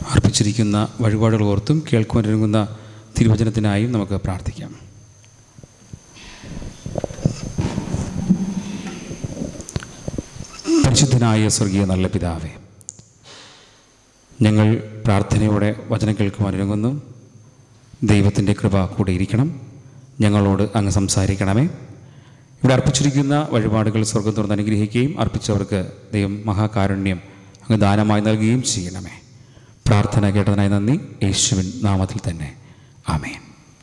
അർപ്പിച്ചിരിക്കുന്ന വഴിപാടുകൾ ഓർത്തും കേൾക്കുവാനൊരുങ്ങുന്ന തിരുവചനത്തിനായും നമുക്ക് പ്രാർത്ഥിക്കാം പരിശുദ്ധനായ സ്വർഗീയ നല്ല പിതാവേ ഞങ്ങൾ പ്രാർത്ഥനയോടെ വചനം കേൾക്കുവാനൊരുങ്ങുന്നു ദൈവത്തിൻ്റെ കൃപ കൂടെ ഇരിക്കണം ഞങ്ങളോട് അങ്ങ് സംസാരിക്കണമേ ഇവിടെ അർപ്പിച്ചിരിക്കുന്ന വഴിപാടുകൾ സ്വർഗം തുറന്ന് അനുഗ്രഹിക്കുകയും അർപ്പിച്ചവർക്ക് ദൈവം മഹാകാരുണ്യം അങ്ങ് ദാനമായി നൽകുകയും ചെയ്യണമേ പ്രാർത്ഥന കേട്ടതിനായി നന്ദി യേശുവിൻ നാമത്തിൽ തന്നെ ആമേൻ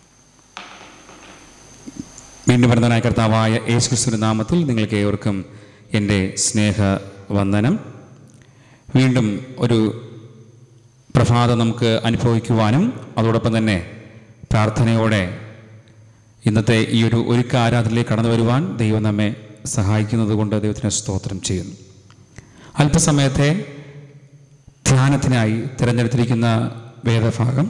വീണ്ടും വരുന്നതിനായ കർത്താവായ യേശു ക്രിസ്തുവിൻ്റെ നാമത്തിൽ നിങ്ങൾക്ക് ഏവർക്കും എൻ്റെ സ്നേഹവന്ദനം വീണ്ടും ഒരു പ്രഭാതം നമുക്ക് അനുഭവിക്കുവാനും അതോടൊപ്പം തന്നെ പ്രാർത്ഥനയോടെ ഇന്നത്തെ ഈ ഒരു ഒരുക്ക ആരാധനയിലേക്ക് കടന്നു വരുവാൻ ദൈവം നമ്മെ സഹായിക്കുന്നത് കൊണ്ട് ദൈവത്തിന് സ്തോത്രം ചെയ്യുന്നു അല്പസമയത്തെ ധ്യാനത്തിനായി തിരഞ്ഞെടുത്തിരിക്കുന്ന വേദഭാഗം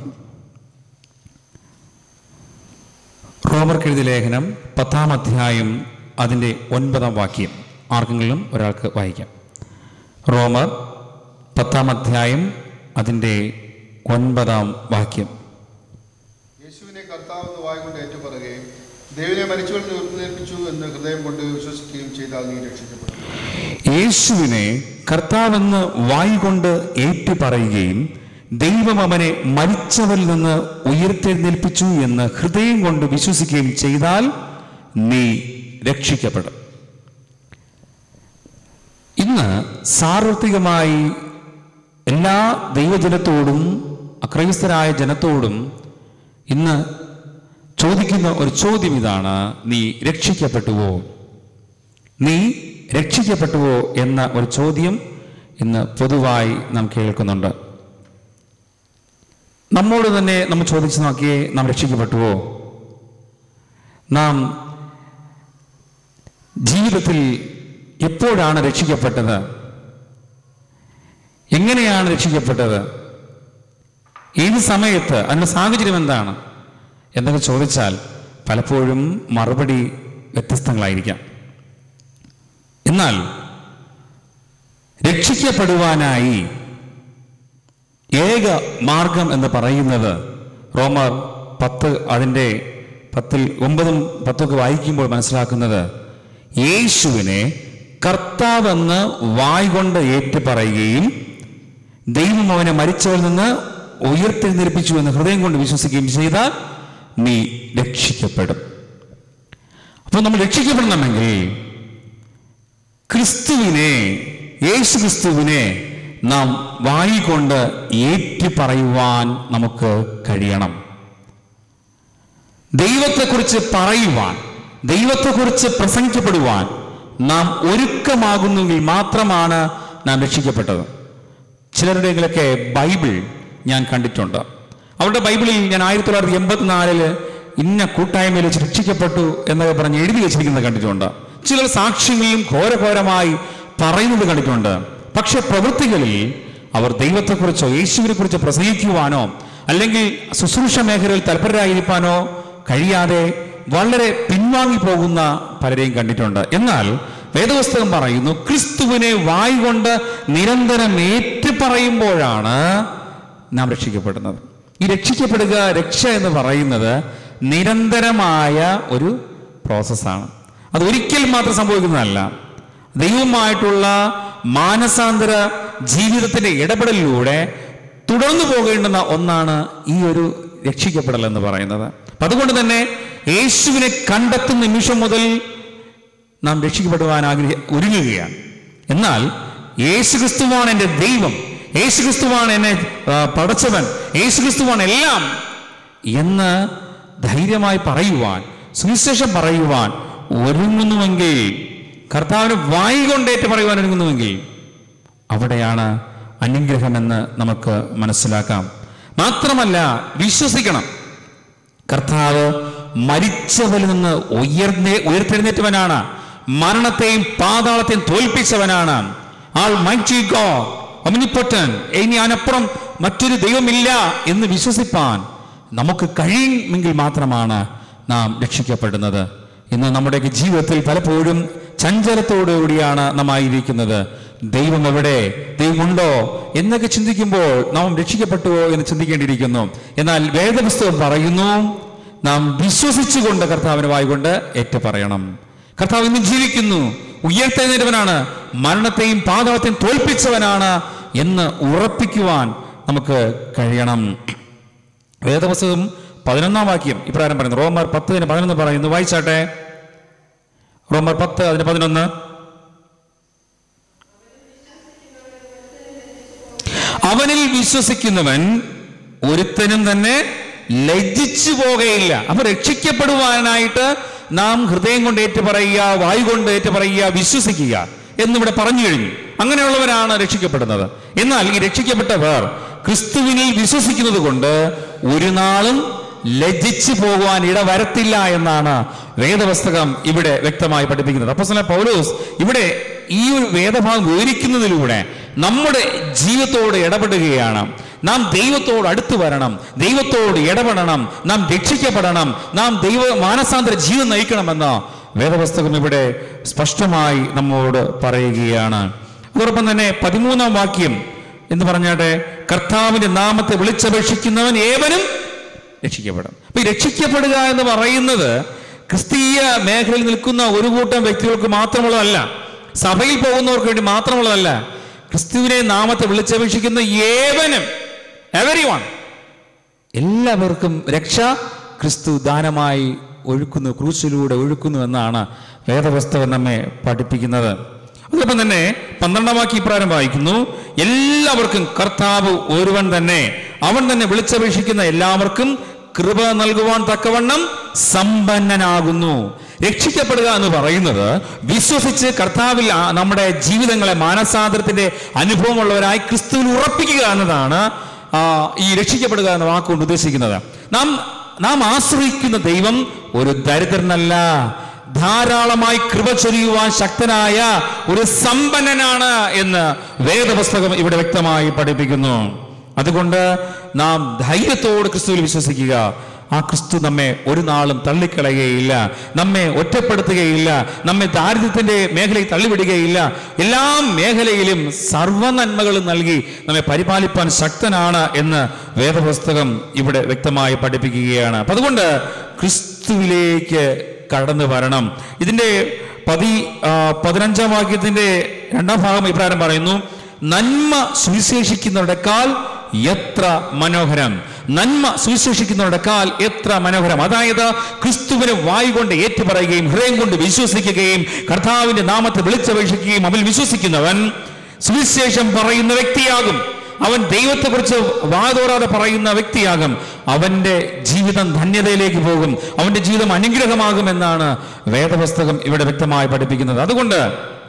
റോമർക്ക് എഴുതിയ ലേഖനം പത്താം അധ്യായം അതിൻ്റെ ഒൻപതാം വാക്യം ആർക്കെങ്കിലും ഒരാൾക്ക് വായിക്കാം റോമർ പത്താം അധ്യായം അതിൻ്റെ ഒൻപതാം വാക്യം യേശുവിനെ കർത്താവെന്ന് വായുകൊണ്ട് ഏറ്റുപറയുകയും ദൈവനെ മരിച്ചവരിൽ ഉയർത്തേൽപ്പിച്ചു എന്ന് ഹൃദയം കൊണ്ട് വിശ്വസിക്കുകയും ചെയ്താൽ നീ രക്ഷിക്കപ്പെടും യേശുവിനെ കർത്താവെന്ന് വായുകൊണ്ട് ഏറ്റുപറയുകയും ദൈവം അവനെ മരിച്ചവരിൽ നിന്ന് ഉയർത്തെഴുന്നേൽപ്പിച്ചു എന്ന് ഹൃദയം കൊണ്ട് വിശ്വസിക്കുകയും ചെയ്താൽ നീ രക്ഷിക്കപ്പെടും ഇന്ന് സാർവത്രികമായി എല്ലാ ദൈവജനത്തോടും അക്രൈസ്തരായ ജനത്തോടും ഇന്ന് ചോദിക്കുന്ന ഒരു ചോദ്യം ഇതാണ് നീ രക്ഷിക്കപ്പെട്ടുവോ നീ രക്ഷിക്കപ്പെട്ടുവോ എന്ന ഒരു ചോദ്യം ഇന്ന് പൊതുവായി നാം കേൾക്കുന്നുണ്ട് നമ്മോട് തന്നെ നമ്മൾ ചോദിച്ചു നോക്കിയേ നാം രക്ഷിക്കപ്പെട്ടുവോ നാം ജീവിതത്തിൽ എപ്പോഴാണ് രക്ഷിക്കപ്പെട്ടത് എങ്ങനെയാണ് രക്ഷിക്കപ്പെട്ടത് ഏത് സമയത്ത് അതിൻ്റെ സാഹചര്യം എന്താണ് എന്നൊക്കെ ചോദിച്ചാൽ പലപ്പോഴും മറുപടി വ്യത്യസ്തങ്ങളായിരിക്കാം എന്നാൽ രക്ഷിക്കപ്പെടുവാനായി ഏക മാർഗം എന്ന് പറയുന്നത് റോമർ പത്ത് അതിൻ്റെ പത്തിൽ ഒമ്പതും പത്തൊക്കെ വായിക്കുമ്പോൾ മനസ്സിലാക്കുന്നത് യേശുവിനെ കർത്താവെന്ന് വായ്കൊണ്ട് ഏറ്റു പറയുകയും ദൈവം അവനെ മരിച്ചവരിൽ നിന്ന് ഉയർത്തെഴുന്നേൽപ്പിച്ചു എന്ന് ഹൃദയം കൊണ്ട് വിശ്വസിക്കുകയും ചെയ്താൽ നീ രക്ഷിക്കപ്പെടും അപ്പോൾ നമ്മൾ രക്ഷിക്കപ്പെടണമെങ്കിൽ ക്രിസ്തുവിനെ യേശു ക്രിസ്തുവിനെ നാം വായിക്കൊണ്ട് ഏറ്റു പറയുവാൻ നമുക്ക് കഴിയണം ദൈവത്തെക്കുറിച്ച് പറയുവാൻ ദൈവത്തെക്കുറിച്ച് പ്രസംഗിക്കപ്പെടുവാൻ നാം ഒരുക്കമാകുന്നെങ്കിൽ മാത്രമാണ് നാം രക്ഷിക്കപ്പെട്ടത് ചിലരുടെയെങ്കിലൊക്കെ ബൈബിൾ ഞാൻ കണ്ടിട്ടുണ്ട് അവരുടെ ബൈബിളിൽ ഞാൻ ആയിരത്തി തൊള്ളായിരത്തി എൺപത്തിനാലില് ഇന്ന കൂട്ടായ്മയിൽ വെച്ച് രക്ഷിക്കപ്പെട്ടു എന്നൊക്കെ പറഞ്ഞ് എഴുതി വെച്ചിരിക്കുന്നത് കണ്ടിട്ടുണ്ട് ചിലർ സാക്ഷ്യങ്ങളും ഘോരഘോരമായി പറയുന്നത് കണ്ടിട്ടുണ്ട് പക്ഷെ പ്രവൃത്തികളിൽ അവർ ദൈവത്തെക്കുറിച്ചോ യേശുവിനെ കുറിച്ച് പ്രസംഗിക്കുവാനോ അല്ലെങ്കിൽ ശുശ്രൂഷ മേഖലയിൽ തൽപരരായിരിക്കാനോ കഴിയാതെ വളരെ പിൻവാങ്ങി പോകുന്ന പലരെയും കണ്ടിട്ടുണ്ട് എന്നാൽ വേദപുസ്തകം പറയുന്നു ക്രിസ്തുവിനെ വായുകൊണ്ട് നിരന്തരം ഏറ്റു പറയുമ്പോഴാണ് നാം രക്ഷിക്കപ്പെടുന്നത് ഈ രക്ഷിക്കപ്പെടുക രക്ഷ എന്ന് പറയുന്നത് നിരന്തരമായ ഒരു പ്രോസസ്സാണ് അത് ഒരിക്കൽ മാത്രം സംഭവിക്കുന്നതല്ല ദൈവമായിട്ടുള്ള മാനസാന്തര ജീവിതത്തിന്റെ ഇടപെടലിലൂടെ തുടർന്നു പോകേണ്ടുന്ന ഒന്നാണ് ഈ ഒരു രക്ഷിക്കപ്പെടൽ എന്ന് പറയുന്നത് അപ്പൊ അതുകൊണ്ട് തന്നെ യേശുവിനെ കണ്ടെത്തുന്ന നിമിഷം മുതൽ നാം രക്ഷിക്കപ്പെടുവാൻ ആഗ്രഹ ഒരുങ്ങുകയാണ് എന്നാൽ യേശു ക്രിസ്തുവാണ് എൻ്റെ ദൈവം യേശു ക്രിസ്തുവാണ് എന്നെ ആ, പടച്ചവൻ യേശു ക്രിസ്തുവാണ് എല്ലാം എന്ന് ധൈര്യമായി പറയുവാൻ സുവിശേഷം പറയുവാൻ ഒരുങ്ങുന്നുവെങ്കിൽ കർത്താവിന് വായി കൊണ്ടേറ്റ് പറയുവാൻ ഒരുങ്ങുന്നുവെങ്കിൽ അവിടെയാണ് അനുഗ്രഹമെന്ന് നമുക്ക് മനസ്സിലാക്കാം മാത്രമല്ല വിശ്വസിക്കണം കർത്താവ് മരിച്ചവരിൽ നിന്ന് ഉയർന്നേ ഉയർത്തെഴുന്നേറ്റവനാണ് മരണത്തെയും പാതാളത്തെയും തോൽപ്പിച്ചവനാണ് ആൾ മൈറ്റി ഗോഡ് ഒമിനിപ്പൊട്ടൻ ഇനി അതിനപ്പുറം മറ്റൊരു ദൈവമില്ല എന്ന് വിശ്വസിപ്പാൻ നമുക്ക് കഴിയുമെങ്കിൽ മാത്രമാണ് നാം രക്ഷിക്കപ്പെടുന്നത് ഇന്ന് നമ്മുടെയൊക്കെ ജീവിതത്തിൽ പലപ്പോഴും ചഞ്ചലത്തോടുകൂടിയാണ് നാം ആയിരിക്കുന്നത് ദൈവം എവിടെ ദൈവമുണ്ടോ എന്നൊക്കെ ചിന്തിക്കുമ്പോൾ നാം രക്ഷിക്കപ്പെട്ടുവോ എന്ന് ചിന്തിക്കേണ്ടിയിരിക്കുന്നു എന്നാൽ വേദപുസ്തകം പറയുന്നു നാം വിശ്വസിച്ചുകൊണ്ട് കർത്താവിന് വായിക്കൊണ്ട് ഏറ്റു പറയണം കർത്താവ് ഇന്ന് ജീവിക്കുന്നു ഉയർത്തെഴുന്നേറ്റവനാണ് മരണത്തെയും പാതാളത്തെയും തോൽപ്പിച്ചവനാണ് എന്ന് ഉറപ്പിക്കുവാൻ നമുക്ക് കഴിയണം വേദപുസ്തകം പതിനൊന്നാം വാക്യം ഇപ്രകാരം പറയുന്നു റോമർ പത്തിന് പതിനൊന്ന് പറയുന്നു വായിച്ചാട്ടെ റോമർ പത്ത് അതിന് പതിനൊന്ന് അവനിൽ വിശ്വസിക്കുന്നവൻ ഒരുത്തനും തന്നെ ലജ്ജിച്ചു പോകയില്ല അപ്പൊ രക്ഷിക്കപ്പെടുവാനായിട്ട് നാം ഹൃദയം കൊണ്ട് ഏറ്റു പറയുക വായു കൊണ്ട് ഏറ്റു പറയുക വിശ്വസിക്കുക എന്നിവിടെ പറഞ്ഞു കഴിഞ്ഞു അങ്ങനെയുള്ളവരാണ് രക്ഷിക്കപ്പെടുന്നത് എന്നാൽ ഈ രക്ഷിക്കപ്പെട്ടവർ ക്രിസ്തുവിനിൽ വിശ്വസിക്കുന്നത് കൊണ്ട് ഒരു നാളും ലജ്ജിച്ചു പോകുവാൻ ഇടവരത്തില്ല എന്നാണ് വേദപുസ്തകം ഇവിടെ വ്യക്തമായി പഠിപ്പിക്കുന്നത് അപ്പൊ പൗലോസ് ഇവിടെ ഈ ഒരു വേദഭാഗം വിവരിക്കുന്നതിലൂടെ നമ്മുടെ ജീവിതത്തോട് ഇടപെടുകയാണ് നാം ദൈവത്തോട് അടുത്തു വരണം ദൈവത്തോട് ഇടപെടണം നാം രക്ഷിക്കപ്പെടണം നാം ദൈവ മാനസാന്തര ജീവിതം നയിക്കണമെന്ന് വേദപുസ്തകം ഇവിടെ സ്പഷ്ടമായി നമ്മോട് പറയുകയാണ് അതോടൊപ്പം തന്നെ പതിമൂന്നാം വാക്യം എന്ന് പറഞ്ഞാട്ടെ കർത്താവിന്റെ നാമത്തെ വിളിച്ചപേക്ഷിക്കുന്നവൻ ഏവനും രക്ഷിക്കപ്പെടും അപ്പൊ ഈ രക്ഷിക്കപ്പെടുക എന്ന് പറയുന്നത് ക്രിസ്തീയ മേഖലയിൽ നിൽക്കുന്ന ഒരു കൂട്ടം വ്യക്തികൾക്ക് മാത്രമുള്ളതല്ല സഭയിൽ പോകുന്നവർക്ക് വേണ്ടി മാത്രമുള്ളതല്ല ക്രിസ്തുവിനെ നാമത്തെ വിളിച്ചപേക്ഷിക്കുന്ന ഏവനും എവരി വൺ എല്ലാവർക്കും രക്ഷ ക്രിസ്തു ദാനമായി ഒഴുക്കുന്നു ക്രൂശിലൂടെ ഒഴുക്കുന്നു എന്നാണ് വേദപുസ്തകം നമ്മെ പഠിപ്പിക്കുന്നത് അതോടൊപ്പം തന്നെ പന്ത്രണ്ടാം വാക്യം ഇപ്രകാരം വായിക്കുന്നു എല്ലാവർക്കും കർത്താവ് ഒരുവൻ തന്നെ അവൻ തന്നെ വിളിച്ചപേക്ഷിക്കുന്ന എല്ലാവർക്കും കൃപ നൽകുവാൻ തക്കവണ്ണം സമ്പന്നനാകുന്നു രക്ഷിക്കപ്പെടുക എന്ന് പറയുന്നത് വിശ്വസിച്ച് കർത്താവിൽ ആ നമ്മുടെ ജീവിതങ്ങളെ മാനസാന്തരത്തിന്റെ അനുഭവമുള്ളവരായി ക്രിസ്തുവിൽ ഉറപ്പിക്കുക എന്നതാണ് ആ, ഈ രക്ഷിക്കപ്പെടുക എന്ന വാക്കുകൊണ്ട് ഉദ്ദേശിക്കുന്നത് നാം നാം ആശ്രയിക്കുന്ന ദൈവം ഒരു ദരിദ്രനല്ല ധാരാളമായി കൃപ ചൊരിയുവാൻ ശക്തനായ ഒരു സമ്പന്നനാണ് എന്ന് വേദപുസ്തകം ഇവിടെ വ്യക്തമായി പഠിപ്പിക്കുന്നു അതുകൊണ്ട് നാം ധൈര്യത്തോട് ക്രിസ്തുവിൽ വിശ്വസിക്കുക ആ ക്രിസ്തു നമ്മെ ഒരു നാളും തള്ളിക്കളയുകയില്ല നമ്മെ ഒറ്റപ്പെടുത്തുകയില്ല നമ്മെ ദാരിദ്ര്യത്തിന്റെ മേഖലയിൽ തള്ളിവിടുകയില്ല എല്ലാ മേഖലയിലും സർവനന്മകളും നൽകി നമ്മെ പരിപാലിപ്പാൻ ശക്തനാണ് എന്ന് വേദപുസ്തകം ഇവിടെ വ്യക്തമായി പഠിപ്പിക്കുകയാണ് അപ്പൊ അതുകൊണ്ട് ക്രിസ്തുവിലേക്ക് കടന്നു വരണം ഇതിന്റെ പതി ആ, പതിനഞ്ചാം വാക്യത്തിന്റെ രണ്ടാം ഭാഗം ഇപ്രകാരം പറയുന്നു നന്മ സുവിശേഷിക്കുന്നവരുടെ കാൽ എത്ര മനോഹരം നന്മ സുവിശേഷിക്കുന്നവരുടെ കാൽ എത്ര മനോഹരം അതായത് ക്രിസ്തുവിനെ വായു കൊണ്ട് ഏറ്റുപറയുകയും ഹൃദയം കൊണ്ട് വിശ്വസിക്കുകയും കർത്താവിന്റെ നാമത്തെ വിളിച്ചപേക്ഷിക്കുകയും അവൻ വിശ്വസിക്കുന്നവൻ സുവിശേഷം പറയുന്ന വ്യക്തിയാകും അവൻ ദൈവത്തെക്കുറിച്ച് വാതോറാതെ പറയുന്ന വ്യക്തിയാകും അവന്റെ ജീവിതം ധന്യതയിലേക്ക് പോകും അവന്റെ ജീവിതം അനുഗ്രഹമാകുമെന്നാണ് വേദപുസ്തകം ഇവിടെ വ്യക്തമായി പഠിപ്പിക്കുന്നത് അതുകൊണ്ട്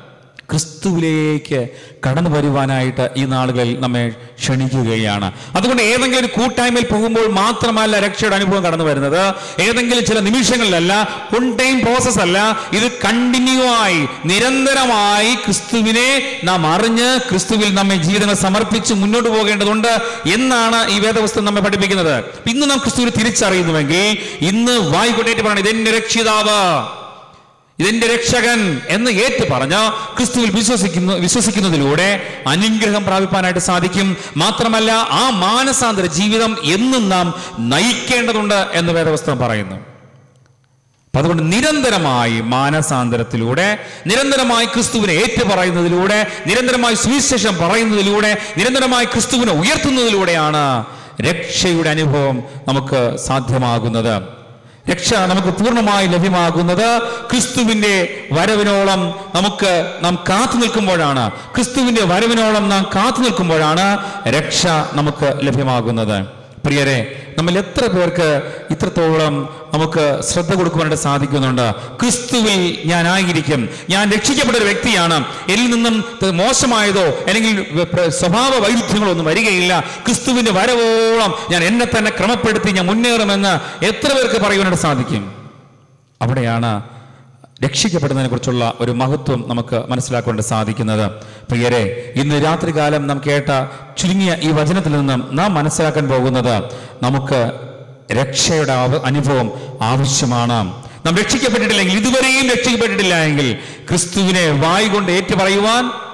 ക്രിസ്തുവിലേക്ക് കടന്നു വരുവാനായിട്ട് ഈ നാളുകളിൽ നമ്മെ ക്ഷണിക്കുകയാണ് അതുകൊണ്ട് ഏതെങ്കിലും ഒരു കൂട്ടായ്മയിൽ പോകുമ്പോൾ മാത്രമല്ല രക്ഷയുടെ അനുഭവം കടന്നു വരുന്നത് ഏതെങ്കിലും ചില നിമിഷങ്ങളിലല്ല ഫുൾ ടൈം പ്രോസസ് അല്ല ഇത് കണ്ടിന്യൂ ആയി നിരന്തരമായി ക്രിസ്തുവിനെ നാം അറിഞ്ഞ് ക്രിസ്തുവിൽ നമ്മെ ജീവിതങ്ങൾ സമർപ്പിച്ച് മുന്നോട്ട് പോകേണ്ടതുണ്ട് എന്നാണ് ഈ വേദപുസ്തകം നമ്മെ പഠിപ്പിക്കുന്നത് ഇന്ന് നാം ക്രിസ്തുവിനെ തിരിച്ചറിയുന്നുവെങ്കിൽ ഇന്ന് വായിക്കൊണ്ടേറ്റ് പറയണം ഇതെന്റെ രക്ഷിതാവ് ഇതിന്റെ രക്ഷകൻ എന്ന് ഏറ്റു പറഞ്ഞ ക്രിസ്തുവിൽ വിശ്വസിക്കുന്നു വിശ്വസിക്കുന്നതിലൂടെ അനുഗ്രഹം പ്രാപിപ്പാനായിട്ട് സാധിക്കും മാത്രമല്ല ആ മാനസാന്തര ജീവിതം എന്നും നാം നയിക്കേണ്ടതുണ്ട് എന്ന് വേദവസ്ത്രം പറയുന്നു അപ്പൊ അതുകൊണ്ട് നിരന്തരമായി മാനസാന്തരത്തിലൂടെ നിരന്തരമായി ക്രിസ്തുവിനെ ഏറ്റു പറയുന്നതിലൂടെ നിരന്തരമായി സുവിശേഷം പറയുന്നതിലൂടെ നിരന്തരമായി ക്രിസ്തുവിനെ ഉയർത്തുന്നതിലൂടെയാണ് രക്ഷയുടെ അനുഭവം നമുക്ക് സാധ്യമാകുന്നത് രക്ഷ നമുക്ക് പൂർണ്ണമായി ലഭ്യമാകുന്നത് ക്രിസ്തുവിന്റെ വരവിനോളം നമുക്ക് നാം കാത്തു നിൽക്കുമ്പോഴാണ് ക്രിസ്തുവിന്റെ വരവിനോളം നാം കാത്തു നിൽക്കുമ്പോഴാണ് രക്ഷ നമുക്ക് ലഭ്യമാകുന്നത് പ്രിയരെ നമ്മൾ എത്ര പേർക്ക് ഇത്രത്തോളം നമുക്ക് ശ്രദ്ധ കൊടുക്കുവാനായിട്ട് സാധിക്കുന്നുണ്ട് ക്രിസ്തുവിൽ ഞാൻ ആയിരിക്കും ഞാൻ രക്ഷിക്കപ്പെട്ട ഒരു വ്യക്തിയാണ് എന്നിൽ നിന്നും ത- മോശമായതോ അല്ലെങ്കിൽ വ- പ്ര- സ്വഭാവ വൈരുദ്ധ്യങ്ങളോ ഒന്നും വരികയില്ല ക്രിസ്തുവിന്റെ വരവോളം ഞാൻ എന്നെ തന്നെ ക്രമപ്പെടുത്തി ഞാൻ മുന്നേറുമെന്ന് എത്ര പേർക്ക് പറയുവാനായിട്ട് സാധിക്കും അവിടെയാണ് രക്ഷിക്കപ്പെടുന്നതിനെ കുറിച്ചുള്ള ഒരു മഹത്വം നമുക്ക് മനസ്സിലാക്കൊണ്ട് സാധിക്കുന്നത് പ്രിയരെ ഇന്ന് രാത്രികാലം നാം കേട്ട ചുരുങ്ങിയ ഈ വചനത്തിൽ നിന്നും നാം മനസ്സിലാക്കാൻ പോകുന്നത് നമുക്ക് രക്ഷയുടെ ആവ- അനുഭവം ആവശ്യമാണ് നാം രക്ഷിക്കപ്പെട്ടിട്ടില്ലെങ്കിൽ ഇതുവരെയും രക്ഷിക്കപ്പെട്ടിട്ടില്ല എങ്കിൽ ക്രിസ്തുവിനെ വായി കൊണ്ട് ഏറ്റുപറയുവാൻ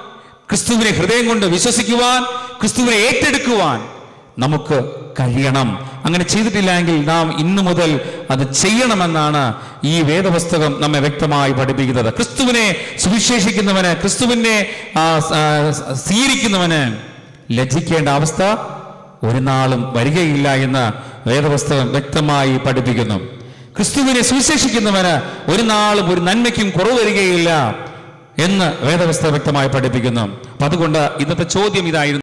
ക്രിസ്തുവിനെ ഹൃദയം കൊണ്ട് വിശ്വസിക്കുവാൻ ക്രിസ്തുവിനെ ഏറ്റെടുക്കുവാൻ നമുക്ക് കഴിയണം അങ്ങനെ ചെയ്തിട്ടില്ലെങ്കിൽ നാം ഇന്നു മുതൽ അത് ചെയ്യണമെന്നാണ് ഈ വേദപുസ്തകം നമ്മെ വ്യക്തമായി പഠിപ്പിക്കുന്നത് ക്രിസ്തുവിനെ സുവിശേഷിക്കുന്നവന് ക്രിസ്തുവിനെ ആ, ആ, സ്വീകരിക്കുന്നവന് ലജ്ജിക്കേണ്ട അവസ്ഥ ഒരു നാളും വരികയില്ല എന്ന് വേദപുസ്തകം വ്യക്തമായി പഠിപ്പിക്കുന്നു ക്രിസ്തുവിനെ സുവിശേഷിക്കുന്നവന് ഒരു നാളും ഒരു നന്മയ്ക്കും കുറവ് വരികയില്ല എന്ന് വേദപുസ്തകം വ്യക്തമായി പഠിപ്പിക്കുന്നു അപ്പൊ അതുകൊണ്ട് ഇന്നത്തെ ചോദ്യം ഇതായിരുന്നു